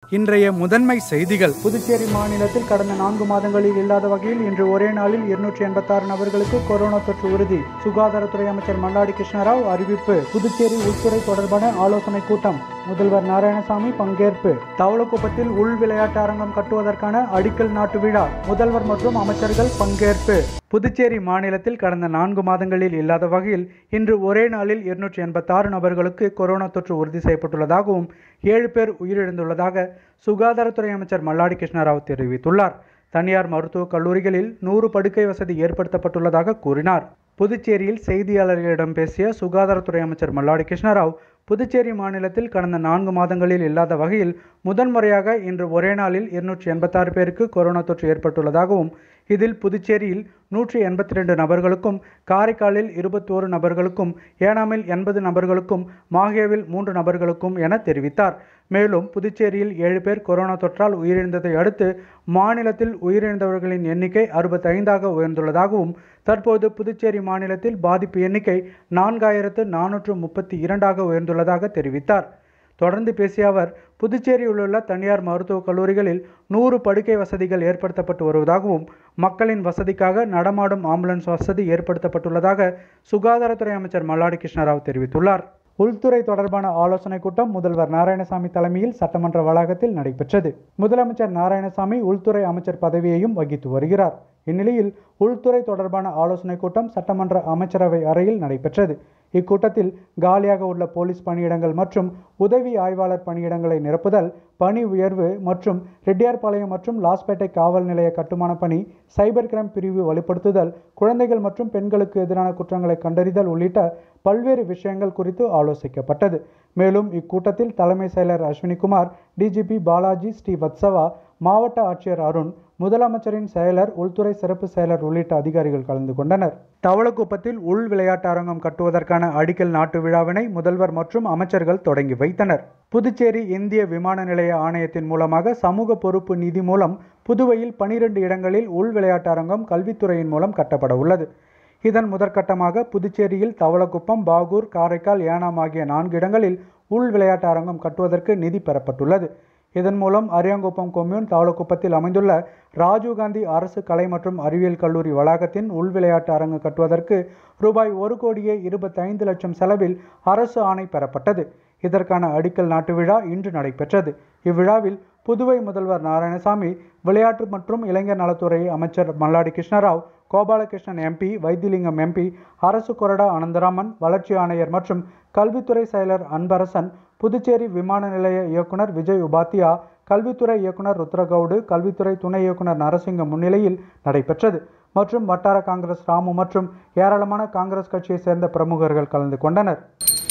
இன்றைய முதன்மை செய்திகள் புதுச்சேரி மாநிலத்தில் கடந்த நான்கு மாதங்களில் இல்லாத வகையில் இன்று ஒரே நாளில் இருநூற்றி எண்பத்தாறு நபர்களுக்கு கொரோனா தொற்று உறுதி சுகாதாரத்துறை அமைச்சர் மல்லாடி கிருஷ்ணராவ் அறிவிப்பு புதுச்சேரி உள்துறை தொடர்பான ஆலோசனை கூட்டம் முதல்வர் நாராயணசாமி பங்கேற்பு தவளக்குப்பத்தில் உள் விளையாட்டு அரங்கம் கட்டுவதற்கான அடிக்கல் நாட்டு விழா முதல்வர் மற்றும் அமைச்சர்கள் பங்கேற்பு புதுச்சேரி மாநிலத்தில் கடந்த நான்கு மாதங்களில் இல்லாத வகையில் இன்று ஒரே நாளில் இருநூற்றி எண்பத்தாறு நபர்களுக்கு கொரோனா தொற்று உறுதி செய்யப்பட்டுள்ளதாகவும் ஏழு பேர் உயிரிழந்துள்ளதாக சுகாதாரத்துறை அமைச்சர் மல்லாடி கிருஷ்ணராவ் தெரிவித்துள்ளார் தனியார் மருத்துவக் கல்லூரிகளில் நூறு படுக்கை வசதி ஏற்படுத்தப்பட்டுள்ளதாக கூறினார் புதுச்சேரியில் செய்தியாளர்களிடம் பேசிய சுகாதாரத்துறை அமைச்சர் மல்லாடி கிருஷ்ணராவ் புதுச்சேரி மாநிலத்தில் கடந்த நான்கு மாதங்களில் இல்லாத வகையில் முதன்முறையாக இன்று ஒரே நாளில் இருநூற்றி எண்பத்தாறு பேருக்கு கொரோனா தொற்று ஏற்பட்டுள்ளதாகவும் இதில் புதுச்சேரியில் நூற்றி எண்பத்தி ரெண்டு நபர்களுக்கும் காரைக்காலில் இருபத்தோரு நபர்களுக்கும் ஏனாமில் எண்பது நபர்களுக்கும் மாஹேவில் மூன்று நபர்களுக்கும் என தெரிவித்தார் மேலும் புதுச்சேரியில் ஏழு பேர் கொரோனா தொற்றால் உயிரிழந்ததை அடுத்து மாநிலத்தில் உயிரிழந்தவர்களின் எண்ணிக்கை அறுபத்தைந்தாக உயர்ந்துள்ளதாகவும் தற்போது புதுச்சேரி மாநிலத்தில் பாதிப்பு எண்ணிக்கை நான்காயிரத்து நானூற்று முப்பத்தி இரண்டாக உயர்ந்துள்ளதாக தெரிவித்தார் தொடர்ந்து பேசிய அவர் புதுச்சேரியில் உள்ள தனியார் மருத்துவக் கல்லூரிகளில் நூறு படுக்கை வசதிகள் ஏற்படுத்தப்பட்டு வருவதாகவும் மக்களின் வசதிக்காக நடமாடும் ஆம்புலன்ஸ் வசதி ஏற்படுத்தப்பட்டுள்ளதாக சுகாதாரத்துறை அமைச்சர் மல்லாடி கிருஷ்ணராவ் தெரிவித்துள்ளார் உள்துறை தொடர்பான ஆலோசனைக் கூட்டம் முதல்வர் நாராயணசாமி தலைமையில் சட்டமன்ற வளாகத்தில் நடைபெற்றது முதலமைச்சர் நாராயணசாமி உள்துறை அமைச்சர் பதவியையும் வகித்து வருகிறார் இந்நிலையில் உள்துறை தொடர்பான ஆலோசனைக் கூட்டம் சட்டமன்ற அமைச்சரவை அறையில் நடைபெற்றது இக்கூட்டத்தில் காலியாக உள்ள போலீஸ் பணியிடங்கள் மற்றும் உதவி ஆய்வாளர் பணியிடங்களை நிரப்புதல் பணி உயர்வு மற்றும் ரெட்டியார்பாளையம் மற்றும் லாஸ்பேட்டை காவல் நிலைய கட்டுமான பணி சைபர் கிரைம் பிரிவு வலுப்படுத்துதல் குழந்தைகள் மற்றும் பெண்களுக்கு எதிரான குற்றங்களை கண்டறிதல் உள்ளிட்ட பல்வேறு விஷயங்கள் குறித்து ஆலோசிக்கப்பட்டது மேலும் இக்கூட்டத்தில் தலைமை செயலர் அஸ்வினிகுமார் டிஜிபி பாலாஜி ஸ்ரீ வத்சவா மாவட்ட ஆட்சியர் அருண் முதலமைச்சரின் செயலர் உள்துறை சிறப்பு செயலர் உள்ளிட்ட அதிகாரிகள் கலந்து கொண்டனர் தவளக்குப்பத்தில் உள் விளையாட்டு அரங்கம் கட்டுவதற்கான அடிக்கல் நாட்டு விழாவினை முதல்வர் மற்றும் அமைச்சர்கள் தொடங்கி வைத்தனர் புதுச்சேரி இந்திய விமான நிலைய ஆணையத்தின் மூலமாக சமூக பொறுப்பு நிதி மூலம் புதுவையில் பனிரெண்டு இடங்களில் உள் விளையாட்டு அரங்கம் கல்வித்துறையின் மூலம் கட்டப்பட உள்ளது இதன் முதற்கட்டமாக புதுச்சேரியில் தவளக்குப்பம் பாகூர் காரைக்கால் ஏனாம் ஆகிய நான்கு இடங்களில் உள் விளையாட்டு அரங்கம் கட்டுவதற்கு நிதி பெறப்பட்டுள்ளது இதன் மூலம் அரியாங்குப்பம் கொம்யூன் தவளக்குப்பத்தில் அமைந்துள்ள ராஜீவ்காந்தி அரசு கலை மற்றும் அறிவியல் கல்லூரி வளாகத்தின் உள் விளையாட்டு அரங்கு கட்டுவதற்கு ரூபாய் ஒரு கோடியே இருபத்தைந்து லட்சம் செலவில் அரசு ஆணை பெறப்பட்டது இதற்கான அடிக்கல் நாட்டு விழா இன்று நடைபெற்றது இவ்விழாவில் புதுவை முதல்வர் நாராயணசாமி விளையாட்டு மற்றும் இளைஞர் நலத்துறை அமைச்சர் மல்லாடி கிருஷ்ணராவ் கோபாலகிருஷ்ணன் எம்பி வைத்திலிங்கம் எம்பி அரசு கொறடா அனந்தராமன் வளர்ச்சி ஆணையர் மற்றும் கல்வித்துறை செயலர் அன்பரசன் புதுச்சேரி விமான நிலைய இயக்குனர் விஜய் உபாத்தியா கல்வித்துறை இயக்குனர் ருத்ரகவுடு கல்வித்துறை துணை இயக்குனர் நரசிங்கம் முன்னிலையில் நடைபெற்றது மற்றும் வட்டார காங்கிரஸ் ராமு மற்றும் ஏராளமான காங்கிரஸ் கட்சியை சேர்ந்த பிரமுகர்கள் கலந்து கொண்டனர்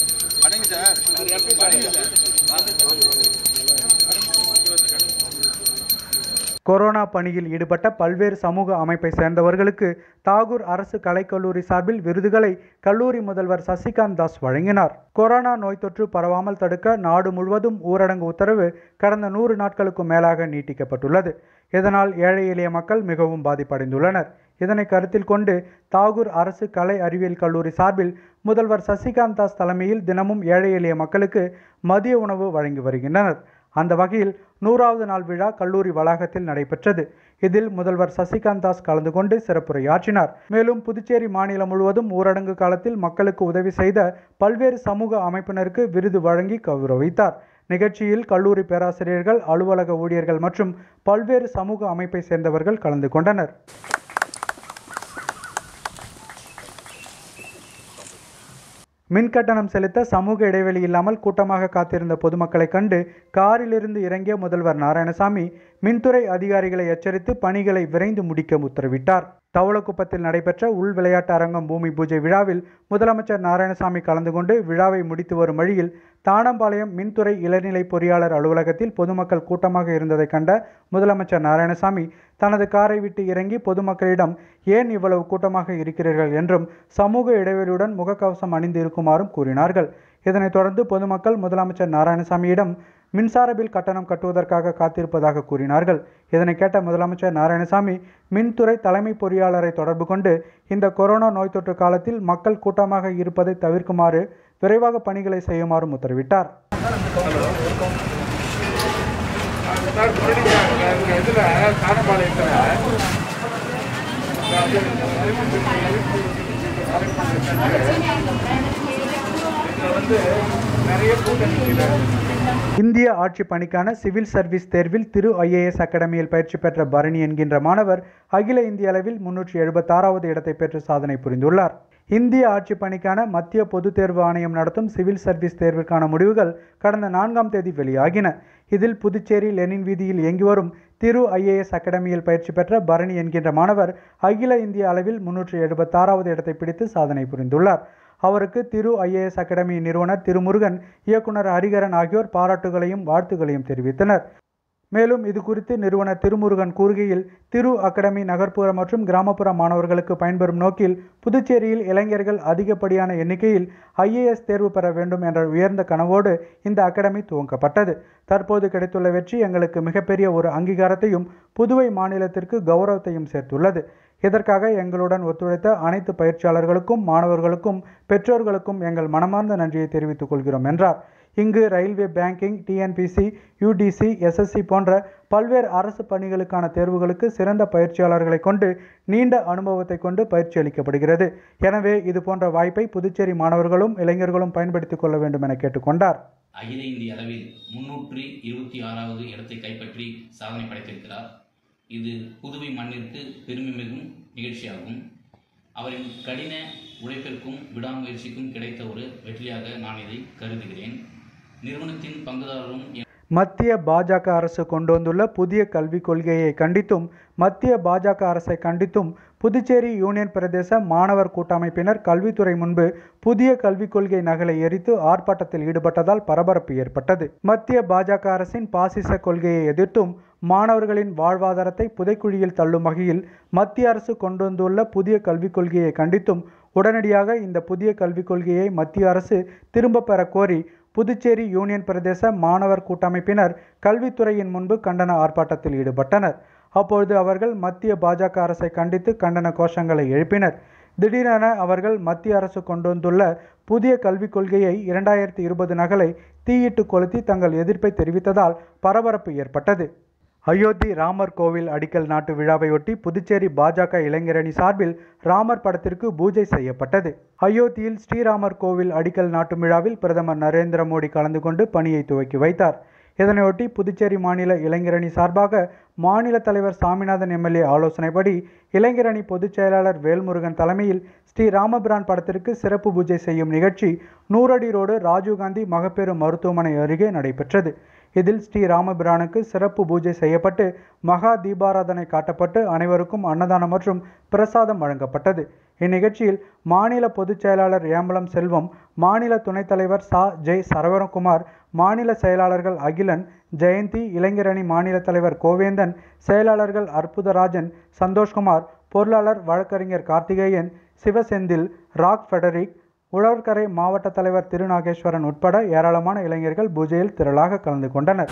கொரோனா பணியில் ஈடுபட்ட பல்வேறு சமூக அமைப்பை சேர்ந்தவர்களுக்கு தாகூர் அரசு கலைக்கல்லூரி சார்பில் விருதுகளை கல்லூரி முதல்வர் சசிகாந்த் தாஸ் வழங்கினார் கொரோனா நோய் தொற்று பரவாமல் தடுக்க நாடு முழுவதும் ஊரடங்கு உத்தரவு கடந்த நூறு நாட்களுக்கு மேலாக நீட்டிக்கப்பட்டுள்ளது இதனால் ஏழை எளிய மக்கள் மிகவும் பாதிப்படைந்துள்ளனர் இதனை கருத்தில் கொண்டு தாகூர் அரசு கலை அறிவியல் கல்லூரி சார்பில் முதல்வர் சசிகாந்த் தாஸ் தலைமையில் தினமும் ஏழை எளிய மக்களுக்கு மதிய உணவு வழங்கி வருகின்றனர் அந்த வகையில் நூறாவது நாள் விழா கல்லூரி வளாகத்தில் நடைபெற்றது இதில் முதல்வர் சசிகாந்த் தாஸ் கலந்து கொண்டு சிறப்புரையாற்றினார் மேலும் புதுச்சேரி மாநிலம் முழுவதும் ஊரடங்கு காலத்தில் மக்களுக்கு உதவி செய்த பல்வேறு சமூக அமைப்பினருக்கு விருது வழங்கி கௌரவித்தார் நிகழ்ச்சியில் கல்லூரி பேராசிரியர்கள் அலுவலக ஊழியர்கள் மற்றும் பல்வேறு சமூக அமைப்பை சேர்ந்தவர்கள் கலந்து கொண்டனர் மின் கட்டணம் செலுத்த சமூக இடைவெளி இல்லாமல் கூட்டமாக காத்திருந்த பொதுமக்களை கண்டு காரிலிருந்து இறங்கிய முதல்வர் நாராயணசாமி மின்துறை அதிகாரிகளை எச்சரித்து பணிகளை விரைந்து முடிக்க உத்தரவிட்டார் தவளக்குப்பத்தில் நடைபெற்ற உள் விளையாட்டு அரங்கம் பூமி பூஜை விழாவில் முதலமைச்சர் நாராயணசாமி கலந்து கொண்டு விழாவை முடித்து வரும் வழியில் தானம்பாளையம் மின்துறை இளநிலை பொறியாளர் அலுவலகத்தில் பொதுமக்கள் கூட்டமாக இருந்ததை கண்ட முதலமைச்சர் நாராயணசாமி தனது காரை விட்டு இறங்கி பொதுமக்களிடம் ஏன் இவ்வளவு கூட்டமாக இருக்கிறீர்கள் என்றும் சமூக இடைவெளியுடன் முகக்கவசம் அணிந்து இருக்குமாறும் கூறினார்கள் இதனைத் தொடர்ந்து பொதுமக்கள் முதலமைச்சர் நாராயணசாமியிடம் மின்சார பில் கட்டணம் கட்டுவதற்காக காத்திருப்பதாக கூறினார்கள் இதனை கேட்ட முதலமைச்சர் நாராயணசாமி மின்துறை தலைமை பொறியாளரை தொடர்பு கொண்டு இந்த கொரோனா நோய் தொற்று காலத்தில் மக்கள் கூட்டமாக இருப்பதை தவிர்க்குமாறு விரைவாக பணிகளை செய்யுமாறும் உத்தரவிட்டார் சார் முன்னாடி இந்த இதில் காணப்பாளையத்தில் இதில் வந்து நிறைய கூட்டம் நிற்குது இந்திய ஆட்சி பணிக்கான சிவில் சர்வீஸ் தேர்வில் திரு ஐஏஎஸ் அகாடமியில் பயிற்சி பெற்ற பரணி என்கின்ற மாணவர் அகில இந்திய அளவில் முன்னூற்றி எழுபத்தாறாவது இடத்தை பெற்று சாதனை புரிந்துள்ளார் இந்திய ஆட்சி பணிக்கான மத்திய பொதுத் தேர்வு ஆணையம் நடத்தும் சிவில் சர்வீஸ் தேர்விற்கான முடிவுகள் கடந்த நான்காம் தேதி வெளியாகின இதில் புதுச்சேரி லெனின் வீதியில் இயங்கி வரும் திரு ஐஏஎஸ் அகாடமியில் பயிற்சி பெற்ற பரணி என்கின்ற மாணவர் அகில இந்திய அளவில் முன்னூற்றி எழுபத்தாறாவது இடத்தை பிடித்து சாதனை புரிந்துள்ளார் அவருக்கு திரு ஐஏஎஸ் அகாடமி நிறுவனர் திருமுருகன் இயக்குனர் ஹரிகரன் ஆகியோர் பாராட்டுகளையும் வாழ்த்துகளையும் தெரிவித்தனர் மேலும் இது குறித்து நிறுவனர் திருமுருகன் கூறுகையில் திரு அகாடமி நகர்ப்புற மற்றும் கிராமப்புற மாணவர்களுக்கு பயன்பெறும் நோக்கில் புதுச்சேரியில் இளைஞர்கள் அதிகப்படியான எண்ணிக்கையில் ஐஏஎஸ் தேர்வு பெற வேண்டும் என்ற உயர்ந்த கனவோடு இந்த அகாடமி துவங்கப்பட்டது தற்போது கிடைத்துள்ள வெற்றி எங்களுக்கு மிகப்பெரிய ஒரு அங்கீகாரத்தையும் புதுவை மாநிலத்திற்கு கௌரவத்தையும் சேர்த்துள்ளது இதற்காக எங்களுடன் ஒத்துழைத்த அனைத்து பயிற்சியாளர்களுக்கும் மாணவர்களுக்கும் பெற்றோர்களுக்கும் எங்கள் மனமார்ந்த நன்றியை தெரிவித்துக் கொள்கிறோம் என்றார் இங்கு railway banking TNPSC UDC SSC போன்ற பல்வேறு அரசு பணிகளுக்கான தேர்வுகளுக்கு சிறந்த பயிற்சியாளர்களை கொண்டு நீண்ட அனுபவத்தை கொண்டு பயிற்சி அளிக்கப்படுகிறது எனவே இது போன்ற வாய்ப்பை புதுச்சேரி மாணவர்களும் இளைஞர்களும் பயன்படுத்திக் கொள்ள வேண்டும் என கேட்டுக்கொண்டார் அகில இந்திய அளவில் முன்னூற்றி இருபத்தி ஆறாவது இடத்தை கைப்பற்றி சாதனை படைத்திருக்கிறார் இது புதுவை மண்ணிற்கு பெருமை மிகும் நிகழ்ச்சியாகும் அவரின் கடின உழைப்பிற்கும் விடாமுயற்சிக்கும் கிடைத்த ஒரு வெற்றியாக நான் இதை கருதுகிறேன் நிறுவனத்தின் பங்குதாரரும் மத்திய பாஜக அரசு கொண்டு வந்துள்ள புதிய கல்விக் கொள்கையை கண்டித்தும் மத்திய பாஜக அரசை கண்டித்தும் புதுச்சேரி யூனியன் பிரதேச மாணவர் கூட்டமைப்பினர் கல்வித்துறை முன்பு புதிய கல்விக் கொள்கை நகலை எரித்து ஆர்ப்பாட்டத்தில் ஈடுபட்டதால் பரபரப்பு ஏற்பட்டது மத்திய பாஜக அரசின் பாசிச கொள்கையை எதிர்த்தும் மாணவர்களின் வாழ்வாதாரத்தை புதைக்குழியில் தள்ளும் வகையில் மத்திய அரசு கொண்டு வந்துள்ள புதிய கல்விக் கொள்கையை கண்டித்தும் உடனடியாக இந்த புதிய கல்விக் கொள்கையை மத்திய அரசு திரும்ப பெற கோரி புதுச்சேரி யூனியன் பிரதேச மாணவர் கூட்டமைப்பினர் கல்வித்துறையின் முன்பு கண்டன ஆர்ப்பாட்டத்தில் ஈடுபட்டனர் அப்பொழுது அவர்கள் மத்திய பாஜக அரசை கண்டித்து கண்டன கோஷங்களை எழுப்பினர் திடீரென அவர்கள் மத்திய அரசு கொண்டு வந்துள்ள புதிய கல்விக் கொள்கையை இரண்டாயிரத்தி இருபது நகலை தீயிட்டு கொளுத்தி தங்கள் எதிர்ப்பை தெரிவித்ததால் பரபரப்பு ஏற்பட்டது அயோத்தி ராமர் கோவில் அடிக்கல் நாட்டு விழாவையொட்டி புதுச்சேரி பாஜக இளைஞரணி சார்பில் ராமர் படத்திற்கு பூஜை செய்யப்பட்டது அயோத்தியில் ஸ்ரீராமர் கோவில் அடிக்கல் நாட்டும் விழாவில் பிரதமர் நரேந்திர மோடி கலந்து கொண்டு பணியை துவக்கி வைத்தார் இதனையொட்டி புதுச்சேரி மாநில இளைஞரணி சார்பாக மாநில தலைவர் சாமிநாதன் எம்எல்ஏ ஆலோசனைப்படி இளைஞரணி பொதுச் செயலாளர் வேல்முருகன் தலைமையில் ஸ்ரீ ராமபிரான் படத்திற்கு சிறப்பு பூஜை செய்யும் நிகழ்ச்சி நூறடி ரோடு ராஜீவ்காந்தி மகப்பேறு மருத்துவமனை அருகே நடைபெற்றது இதில் ஸ்ரீ ராமபிரானுக்கு சிறப்பு பூஜை செய்யப்பட்டு மகா தீபாராதனை காட்டப்பட்டு அனைவருக்கும் அன்னதானம் மற்றும் பிரசாதம் வழங்கப்பட்டது இந்நிகழ்ச்சியில் மாநில பொதுச் செயலாளர் ஏம்பலம் செல்வம் மாநில துணைத் தலைவர் சா ஜெய் சரவணகுமார் மாநில செயலாளர்கள் அகிலன் ஜெயந்தி இளைஞரணி மாநில தலைவர் கோவேந்தன் செயலாளர்கள் அற்புதராஜன் சந்தோஷ்குமார் பொருளாளர் வழக்கறிஞர் கார்த்திகேயன் சிவசெந்தில் ராக் ஃபெடரிக் உழவர்கரை மாவட்ட தலைவர் திருநாகேஸ்வரன் உட்பட ஏராளமான இளைஞர்கள் பூஜையில் திரளாக கலந்து கொண்டனர்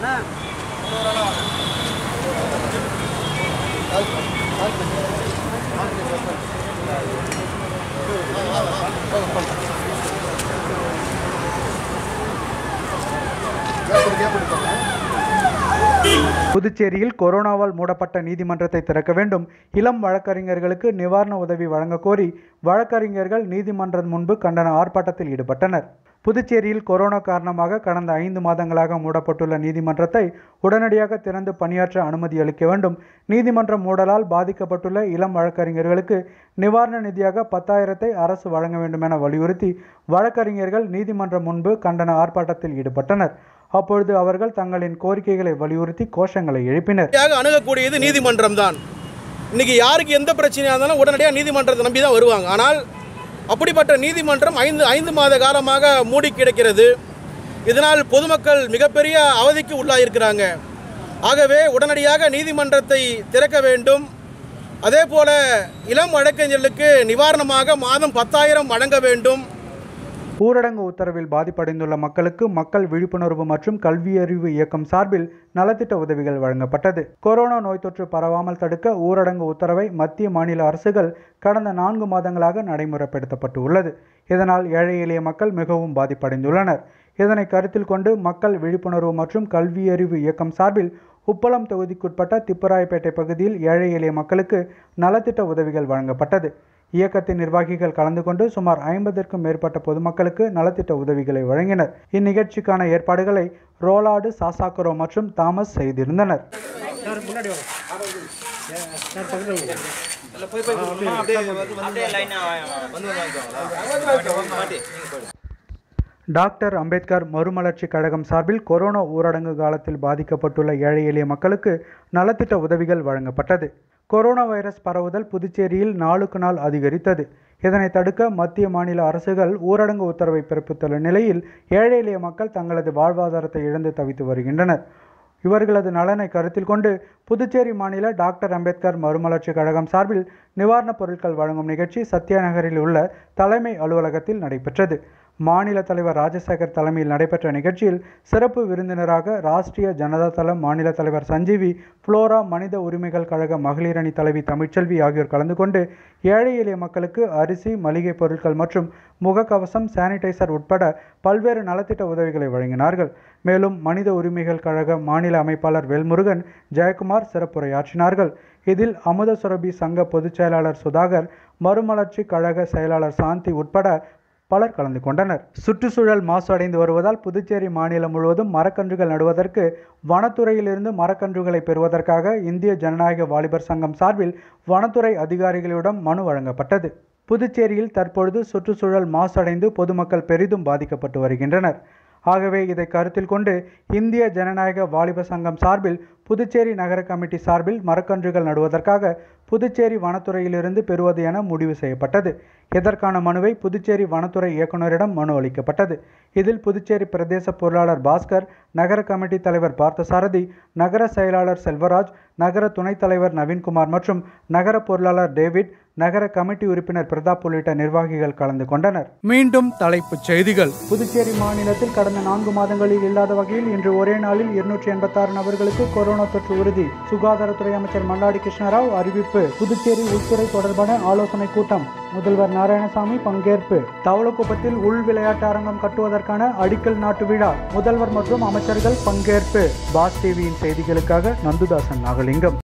புதுச்சேரியில் கொரோனாவால் மூடப்பட்ட நீதிமன்றத்தை திறக்க வேண்டும் இளம் வழக்கறிஞர்களுக்கு நிவாரண உதவி வழங்க கோரி வழக்கறிஞர்கள் நீதிமன்றம் முன்பு கண்டன ஆர்ப்பாட்டத்தில் ஈடுபட்டனர் புதுச்சேரியில் கொரோனா காரணமாக கடந்த ஐந்து மாதங்களாக மூடப்பட்டுள்ள நீதிமன்றத்தை உடனடியாக திறந்து பணியாற்ற அனுமதி அளிக்க வேண்டும் நீதிமன்றம் மூடலால் பாதிக்கப்பட்டுள்ள இளம் வழக்கறிஞர்களுக்கு நிவாரண நிதியாக பத்தாயிரத்தை அரசு வழங்க வேண்டும் என வலியுறுத்தி வழக்கறிஞர்கள் நீதிமன்றம் முன்பு கண்டன ஆர்ப்பாட்டத்தில் ஈடுபட்டனர் அப்பொழுது அவர்கள் தங்களின் கோரிக்கைகளை வலியுறுத்தி கோஷங்களை எழுப்பினர் உடனடியாக அணுகக்கூடியது நீதிமன்றம் தான் இன்னைக்கு யாருக்கு எந்த பிரச்சனையாக இருந்தாலும் உடனடியாக நீதிமன்றத்தை நம்பி தான் வருவாங்க ஆனால் அப்படிப்பட்ட நீதிமன்றம் ஐந்து ஐந்து மாத காலமாக மூடி கிடக்கிறது இதனால் பொதுமக்கள் மிகப்பெரிய அவதிக்கு உள்ளாயிருக்கிறாங்க ஆகவே உடனடியாக நீதிமன்றத்தை திறக்க வேண்டும் அதே போல இளம் வழக்கறிஞர்களுக்கு நிவாரணமாக மாதம் பத்தாயிரம் வழங்க வேண்டும் ஊரடங்கு உத்தரவில் பாதிப்படைந்துள்ள மக்களுக்கு மக்கள் விழிப்புணர்வு மற்றும் கல்வியறிவு இயக்கம் சார்பில் நலத்திட்ட உதவிகள் வழங்கப்பட்டது கொரோனா நோய் தொற்று பரவாமல் தடுக்க ஊரடங்கு உத்தரவை மத்திய மாநில அரசுகள் கடந்த நான்கு மாதங்களாக நடைமுறைப்படுத்தப்பட்டு உள்ளது இதனால் ஏழை எளிய மக்கள் மிகவும் பாதிப்படைந்துள்ளனர் இதனை கருத்தில் கொண்டு மக்கள் விழிப்புணர்வு மற்றும் கல்வியறிவு இயக்கம் சார்பில் உப்பளம் தொகுதிக்குட்பட்ட திப்பராயப்பேட்டை பகுதியில் ஏழை எளிய மக்களுக்கு நலத்திட்ட உதவிகள் வழங்கப்பட்டது இயக்கத்தின் நிர்வாகிகள் கலந்து கொண்டு சுமார் ஐம்பதற்கும் மேற்பட்ட பொதுமக்களுக்கு நலத்திட்ட உதவிகளை வழங்கினர் இந்நிகழ்ச்சிக்கான ஏற்பாடுகளை ரோலாடு சாசாக்குரோ மற்றும் தாமஸ் செய்திருந்தனர் டாக்டர் அம்பேத்கர் மறுமலர்ச்சி கழகம் சார்பில் கொரோனா ஊரடங்கு காலத்தில் பாதிக்கப்பட்டுள்ள ஏழை எளிய மக்களுக்கு நலத்திட்ட உதவிகள் வழங்கப்பட்டது கொரோனா வைரஸ் பரவுதல் புதுச்சேரியில் நாளுக்கு நாள் அதிகரித்தது இதனை தடுக்க மத்திய மாநில அரசுகள் ஊரடங்கு உத்தரவை பிறப்பித்துள்ள நிலையில் ஏழை எளிய மக்கள் தங்களது வாழ்வாதாரத்தை இழந்து தவித்து வருகின்றனர் இவர்களது நலனை கருத்தில் கொண்டு புதுச்சேரி மாநில டாக்டர் அம்பேத்கர் மறுமலர்ச்சி கழகம் சார்பில் நிவாரணப் பொருட்கள் வழங்கும் நிகழ்ச்சி சத்யா நகரில் உள்ள தலைமை அலுவலகத்தில் நடைபெற்றது மாநில தலைவர் ராஜசேகர் தலைமையில் நடைபெற்ற நிகழ்ச்சியில் சிறப்பு விருந்தினராக ராஷ்டிரிய ஜனதா தளம் மாநில தலைவர் சஞ்சீவி புளோரா மனித உரிமைகள் கழக மகளிர் அணி தலைவி தமிழ்ச்செல்வி ஆகியோர் கலந்து கொண்டு ஏழை எளிய மக்களுக்கு அரிசி மளிகை பொருட்கள் மற்றும் முகக்கவசம் சானிடைசர் உட்பட பல்வேறு நலத்திட்ட உதவிகளை வழங்கினார்கள் மேலும் மனித உரிமைகள் கழக மாநில அமைப்பாளர் வேல்முருகன் ஜெயக்குமார் சிறப்புரையாற்றினார்கள் இதில் அமுத சுரபி சங்க பொதுச் செயலாளர் சுதாகர் மறுமலர்ச்சி கழக செயலாளர் சாந்தி உட்பட பலர் கலந்து கொண்டனர் சுற்றுச்சூழல் மாசு அடைந்து வருவதால் புதுச்சேரி மாநிலம் முழுவதும் மரக்கன்றுகள் நடுவதற்கு வனத்துறையிலிருந்து மரக்கன்றுகளை பெறுவதற்காக இந்திய ஜனநாயக வாலிபர் சங்கம் சார்பில் வனத்துறை அதிகாரிகளிடம் மனு வழங்கப்பட்டது புதுச்சேரியில் தற்பொழுது சுற்றுச்சூழல் மாசடைந்து பொதுமக்கள் பெரிதும் பாதிக்கப்பட்டு வருகின்றனர் ஆகவே இதை கருத்தில் கொண்டு இந்திய ஜனநாயக வாலிப சங்கம் சார்பில் புதுச்சேரி நகர கமிட்டி சார்பில் மரக்கன்றுகள் நடுவதற்காக புதுச்சேரி வனத்துறையிலிருந்து பெறுவது என முடிவு செய்யப்பட்டது இதற்கான மனுவை புதுச்சேரி வனத்துறை இயக்குநரிடம் மனு அளிக்கப்பட்டது இதில் புதுச்சேரி பிரதேச பொருளாளர் பாஸ்கர் நகர கமிட்டி தலைவர் பார்த்தசாரதி நகர செயலாளர் செல்வராஜ் நகர துணைத் தலைவர் நவீன்குமார் மற்றும் நகர பொருளாளர் டேவிட் நகர கமிட்டி உறுப்பினர் பிரதாப் உள்ளிட்ட நிர்வாகிகள் கலந்து கொண்டனர் மீண்டும் தலைப்புச் செய்திகள் புதுச்சேரி மாநிலத்தில் கடந்த நான்கு மாதங்களில் இல்லாத வகையில் இன்று ஒரே நாளில் இருநூற்றி எண்பத்தாறு நபர்களுக்கு கொரோனா தொற்று உறுதி சுகாதாரத்துறை அமைச்சர் மல்லாடி கிருஷ்ணராவ் அறிவிப்பு புதுச்சேரி உள்துறை தொடர்பான ஆலோசனை கூட்டம் முதல்வர் நாராயணசாமி பங்கேற்பு தவளக்குப்பத்தில் உள் விளையாட்டு அரங்கம் கட்டுவதற்கான அடிக்கல் நாட்டு விழா முதல்வர் மற்றும் அமைச்சர்கள் பங்கேற்பு பாஸ் டிவியின் செய்திகளுக்காக நந்துதாசன் நாகலிங்கம்